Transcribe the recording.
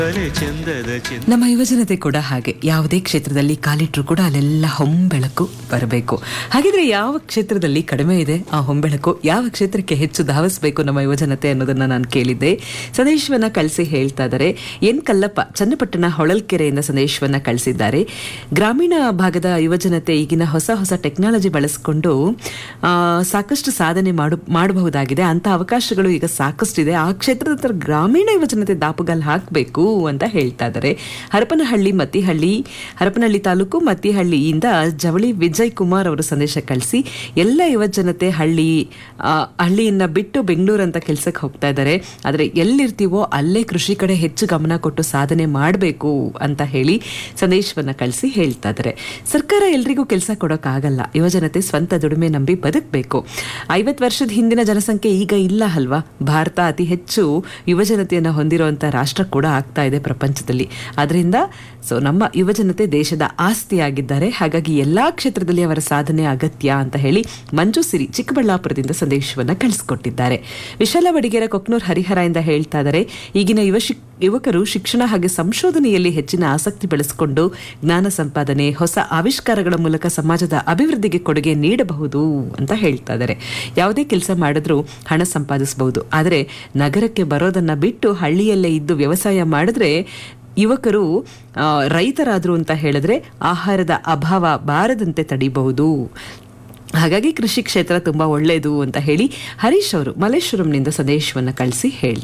ಚಂದದ ಚಂದ ನಮ್ಮ ಯುವಜನತೆ ಕೂಡ ಹಾಗೆ ಯಾವುದೇ ಕ್ಷೇತ್ರದಲ್ಲಿ ಕಾಲಿಟ್ರು ಕೂಡ ಅಲ್ಲೆಲ್ಲ ಹೊಂಬೆಳಕು ಬರಬೇಕು ಹಾಗಿದ್ರೆ ಯಾವ ಕ್ಷೇತ್ರದಲ್ಲಿ ಕಡಿಮೆ ಇದೆ ಆ ಹೊಂಬೆಳಕು ಯಾವ ಕ್ಷೇತ್ರಕ್ಕೆ ಹೆಚ್ಚು ಧಾವಿಸಬೇಕು ನಮ್ಮ ಯುವಜನತೆ ಅನ್ನೋದನ್ನ ನಾನು ಕೇಳಿದ್ದೆ ಸಂದೇಶವನ್ನ ಕಳಿಸಿ ಹೇಳ್ತಾ ಇದ್ದಾರೆ ಎನ್ ಕಲ್ಲಪ್ಪ ಚನ್ನಪಟ್ಟಣ ಹೊಳಲ್ಕೆರೆಯಿಂದ ಸಂದೇಶವನ್ನ ಕಳಿಸಿದ್ದಾರೆ ಗ್ರಾಮೀಣ ಭಾಗದ ಯುವಜನತೆ ಈಗಿನ ಹೊಸ ಹೊಸ ಟೆಕ್ನಾಲಜಿ ಬಳಸಿಕೊಂಡು ಆ, ಸಾಕಷ್ಟು ಸಾಧನೆ ಮಾಡು ಮಾಡಬಹುದಾಗಿದೆ ಅಂತ ಅವಕಾಶಗಳು ಈಗ ಸಾಕಷ್ಟಿದೆ ಆ ಕ್ಷೇತ್ರದ ಹತ್ರ ಗ್ರಾಮೀಣ ಯುವಜನತೆ ದಾಪುಗಾಲ್ ಹಾಕಬೇಕು ಅಂತ ಹೇಳ್ತಾ ಇದ್ದಾರೆ ಹರಪನಹಳ್ಳಿ ಮತ್ತಿಹಳ್ಳಿ ಹರಪನಹಳ್ಳಿ ತಾಲೂಕು ಮತ್ತಿಹಳ್ಳಿಯಿಂದ ಜವಳಿ ವಿಜಯ್ ಕುಮಾರ್ ಅವರು ಸಂದೇಶ ಕಳಿಸಿ ಎಲ್ಲ ಯುವಜನತೆ ಹಳ್ಳಿ ಆ, ಹಳ್ಳಿಯನ್ನ ಬಿಟ್ಟು ಬೆಂಗಳೂರು ಅಂತ ಕೆಲ್ಸಕ್ಕೆ ಹೋಗ್ತಾ ಇದ್ದಾರೆ ಆದರೆ ಎಲ್ಲಿರ್ತೀವೋ ಅಲ್ಲೇ ಕೃಷಿ ಕಡೆ ಹೆಚ್ಚು ಗಮನ ಕೊಟ್ಟು ಸಾಧನೆ ಮಾಡಬೇಕು ಅಂತ ಹೇಳಿ ಸಂದೇಶವನ್ನ ಕಳಿಸಿ ಹೇಳ್ತಾ ಇದ್ದಾರೆ ಸರ್ಕಾರ ಎಲ್ರಿಗೂ ಕೆಲಸ ಕೊಡೋಕ್ಕಾಗಲ್ಲ ಯುವಜನತೆ ಸ್ವಂತ ದುಡಿಮೆ ನಂಬಿ ಬದುಕಬೇಕು ಐವತ್ತು ವರ್ಷದ ಹಿಂದಿನ ಜನಸಂಖ್ಯೆ ಈಗ ಇಲ್ಲ ಅಲ್ವಾ ಭಾರತ ಅತಿ ಹೆಚ್ಚು ಯುವಜನತೆಯನ್ನು ಹೊಂದಿರುವಂತ ರಾಷ್ಟ್ರ ಕೂಡ ಆಗ್ತಾ ಇದೆ ಪ್ರಪಂಚದಲ್ಲಿ ಅದರಿಂದ ಸೊ ನಮ್ಮ ಯುವಜನತೆ ದೇಶದ ಆಸ್ತಿಯಾಗಿದ್ದಾರೆ ಹಾಗಾಗಿ ಎಲ್ಲಾ ಕ್ಷೇತ್ರದಲ್ಲಿ ಅವರ ಸಾಧನೆ ಅಗತ್ಯ ಅಂತ ಹೇಳಿ ಮಂಜು ಸಿರಿ ಚಿಕ್ಕಬಳ್ಳಾಪುರದಿಂದ ಸಂದೇಶವನ್ನ ಕಳಿಸಿಕೊಟ್ಟಿದ್ದಾರೆ ವಿಶಾಲ ಬಡಿಗೇರ ಕೊಕ್ನೂರ್ ಹರಿಹರ ಇಂದ ಹೇಳ್ತಾ ಇದ್ದಾರೆ ಈಗಿನ ಯುವ ಶಿಕ್- ಯುವಕರು ಶಿಕ್ಷಣ ಹಾಗೆ ಸಂಶೋಧನೆಯಲ್ಲಿ ಹೆಚ್ಚಿನ ಆಸಕ್ತಿ ಬೆಳೆಸಿಕೊಂಡು ಜ್ಞಾನ ಸಂಪಾದನೆ ಹೊಸ ಆವಿಷ್ಕಾರಗಳ ಮೂಲಕ ಸಮಾಜದ ಅಭಿವೃದ್ಧಿಗೆ ಕೊಡುಗೆ ನೀಡಬಹುದು ಅಂತ ಹೇಳ್ತಾ ಇದ್ದಾರೆ ಯಾವುದೇ ಕೆಲಸ ಮಾಡಿದ್ರೂ ಹಣ ಸಂಪಾದಿಸಬಹುದು ಆದರೆ ನಗರಕ್ಕೆ ಬರೋದನ್ನ ಬಿಟ್ಟು ಹಳ್ಳಿಯಲ್ಲೇ ಇದ್ದು ವ್ಯವಸಾಯ ಮಾಡಿದ್ರೆ ಯುವಕರು ಆ, ರೈತರಾದ್ರು ಅಂತ ಹೇಳಿದ್ರೆ ಆಹಾರದ ಅಭಾವ ಬಾರದಂತೆ ತಡಿಬಹುದು ಹಾಗಾಗಿ ಕೃಷಿ ಕ್ಷೇತ್ರ ತುಂಬಾ ಒಳ್ಳೆಯದು ಅಂತ ಹೇಳಿ ಹರೀಶ್ ಅವರು ಮಲ್ಲೇಶ್ವರಂನಿಂದ ಸಂದೇಶವನ್ನ ಕಳಿಸಿ ಹೇಳ್ತಾರೆ